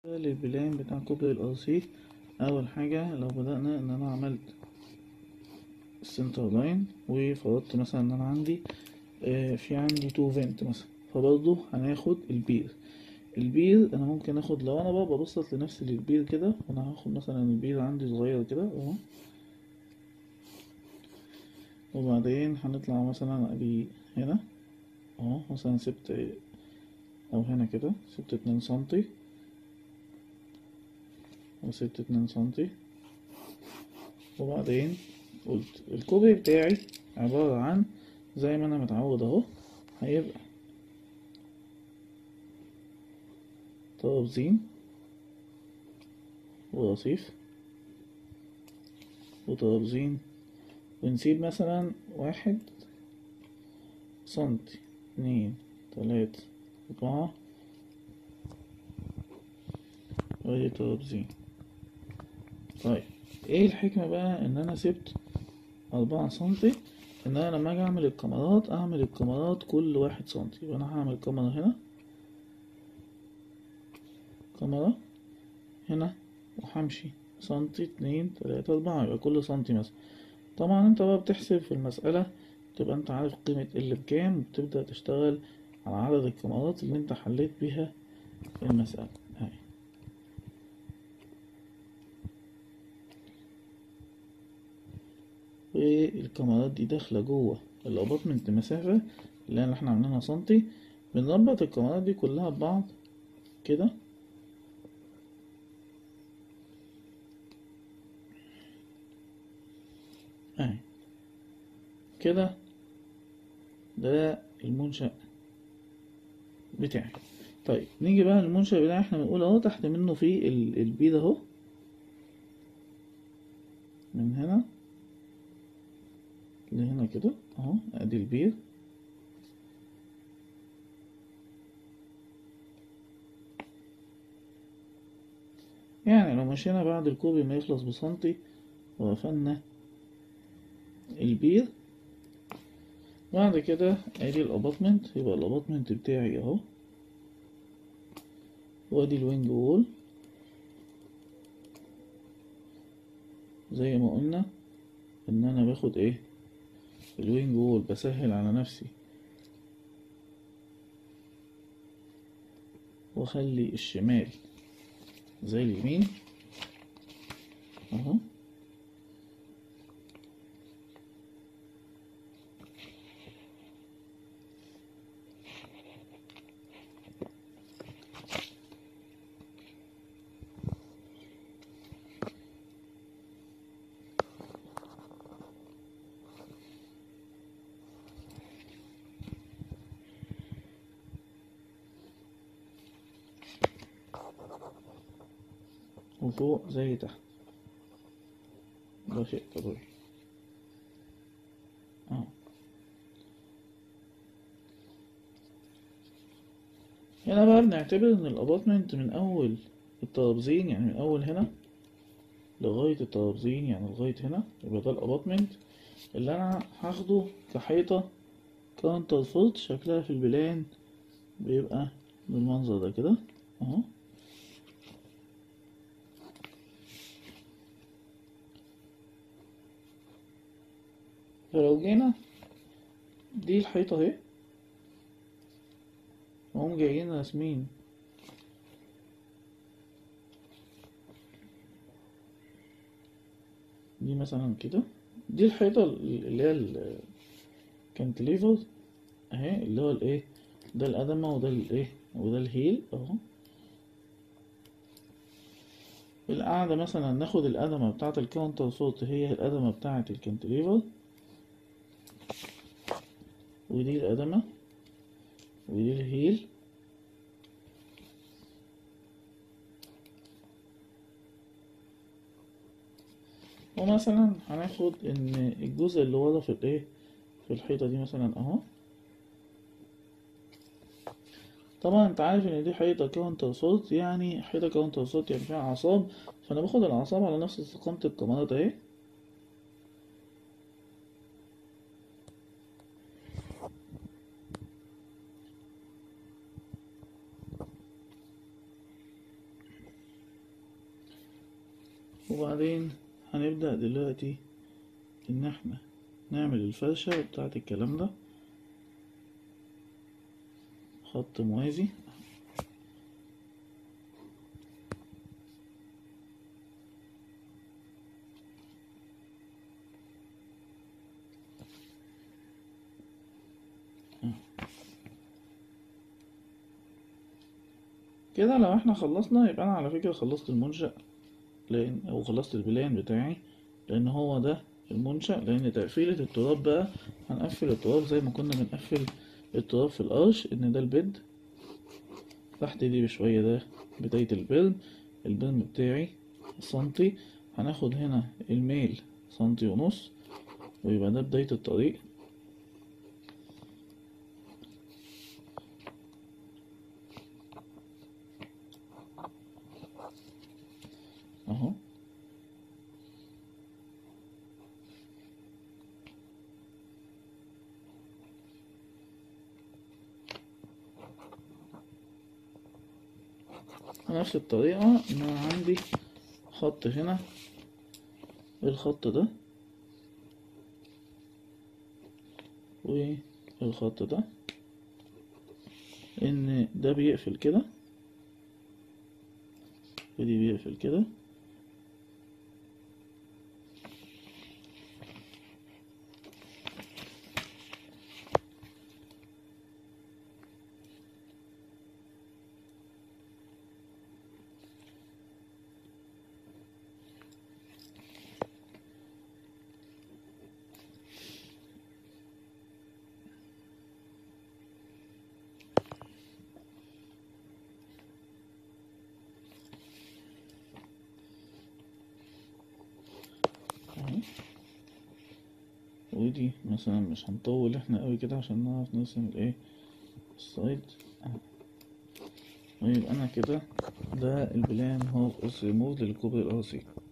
للبلان بتاع كوبري الأرصيف أول حاجة لو بدأنا إن أنا عملت السنتر لاين وفرضت مثلا إن أنا عندي آه، في عندي تو فينت مثلا فبرضه هناخد البير البير أنا ممكن آخد لو أنا بقى ببسط لنفسي للبير كده أنا هاخد مثلا البير عندي صغير كده أهو وبعدين هنطلع مثلا أدي هنا أهو مثلا سبت أو هنا كده سبت اتنين سنتي وسبت اتنين سنتي وبعدين قلت الكوبري بتاعي عبارة عن زي ما أنا متعود أهو هيبقى ترابزين ورصيف وترابزين ونسيب مثلا واحد سنتي اتنين تلاتة أربعة وادي ترابزين طيب ايه الحكمة بقى ان انا سبت اربعة سنتي ان انا لما اجي اعمل الكاميرات اعمل الكاميرات كل واحد سنتي يبقى انا هعمل كاميرا هنا كاميرا هنا وهمشي سنتي اتنين تلاتة اربعة يبقى كل سنتي مثلا طبعا انت بقى بتحسب في المسألة تبقى انت عارف قيمة اللي بكام وبتبدأ تشتغل على عدد الكاميرات اللي انت حليت بيها المسألة اهي والكاميرات دي داخلة جوه الاباطمنت مسافة اللي احنا عاملينها سنتي بنربط الكاميرات دي كلها ببعض كده اهي كده ده المنشأ بتاعي طيب نيجي بقى للمنشأ بتاعي احنا بنقول اهو تحت منه في ال- البيض اهو من هنا لهنا كده اهو ادي البير يعني لو مشينا بعد الكوبري ما يخلص بسنتي وقفلنا البير بعد كده ادي الاباطمنت يبقى الاباطمنت بتاعي اهو وادي الوينج وول زي ما قلنا ان انا باخد ايه الوينج وول بسهل على نفسي واخلي الشمال زي اليمين اهو وفوق زي تحت ده شيء طبيعي اه هنا بقى بنعتبر ان الاباطمنت من اول الترابزين يعني من اول هنا لغاية الترابزين يعني لغاية هنا يبقى ده الاباطمنت اللي انا هاخده كحيطة كاونتر فورت شكلها في البلان بيبقى بالمنظر ده كده اهو فلو جينا دي الحيطة اهي وهم جايين راسمين دي مثلا كده دي الحيطة اللي هي الكانتليفر اهي اللي هو الايه ده القدمة وده الايه وده الهيل اهو القاعدة مثلا ناخد القدمة بتاعة الكاونتر صوت هي القدمة بتاعة الكانتليفر ودي القدمة ودي الهيل ومثلا هناخد ان الجزء اللي ورا في الايه في الحيطة دي مثلا اهو طبعا انت عارف ان دي حيطة كاونتر صوت يعني حيطة كاونتر صوت يعني فيها اعصاب فانا باخد الاعصاب على نفس استقامة الكاميرات اهي وبعدين هنبدأ دلوقتي ان احنا نعمل الفرشة بتاعة الكلام ده خط موازي كده لو احنا خلصنا يبقى انا على فكرة خلصت المنشأ لان او خلصت البلان بتاعي لان هو ده المنشأ لان تقفيلة التراب بقى هنقفل التراب زي ما كنا بنقفل التراب في القرش ان ده البيد تحت دي بشوية ده بداية البرم البرم بتاعي سنتي هناخد هنا الميل سنتي ونص ويبقى ده بداية الطريق اهو نفس الطريقة ان انا عندي خط هنا الخط ده والخط ده ان ده بيقفل كده ودي بيقفل كده اهي ودي مثلا مش هنطول احنا قوي كده عشان نعرف نرسم الايه السايد اهو. ويبقى انا كده ده البلان هو ريموف للكوبري الارضي